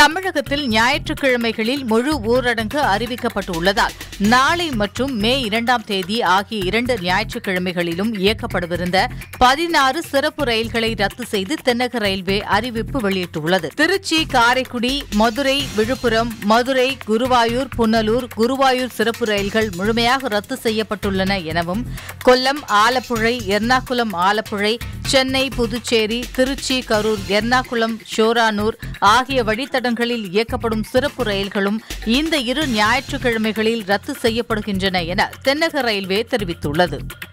தமிழகத்தில் ஞாயிற்றுக்கிழமைகளில் முழு ஊரடங்கு அறிவிக்கப்பட்டுள்ளதால் நாளை மற்றும் மே இரண்டாம் தேதி ஆகிய இரண்டு ஞாயிற்றுக்கிழமைகளிலும் இயக்கப்படவிருந்த பதினாறு சிறப்பு ரயில்களை ரத்து செய்து தென்னக ரயில்வே அறிவிப்பு வெளியிட்டுள்ளது திருச்சி காரைக்குடி மதுரை விழுப்புரம் மதுரை குருவாயூர் புன்னலூர் குருவாயூர் சிறப்பு ரயில்கள் முழுமையாக ரத்து செய்யப்பட்டுள்ளன எனவும் கொல்லம் ஆலப்புழை எர்ணாகுளம் ஆலப்புழை சென்னை புதுச்சேரி திருச்சி கரூர் எர்ணாகுளம் ஷோரானூர் ஆகிய வழித்தடங்களில் இயக்கப்படும் சிறப்பு ரயில்களும் இந்த இரு ஞாயிற்றுக்கிழமைகளில் ரத்து செய்யப்படுகின்றன என தென்னக ரயில்வே தெரிவித்துள்ளது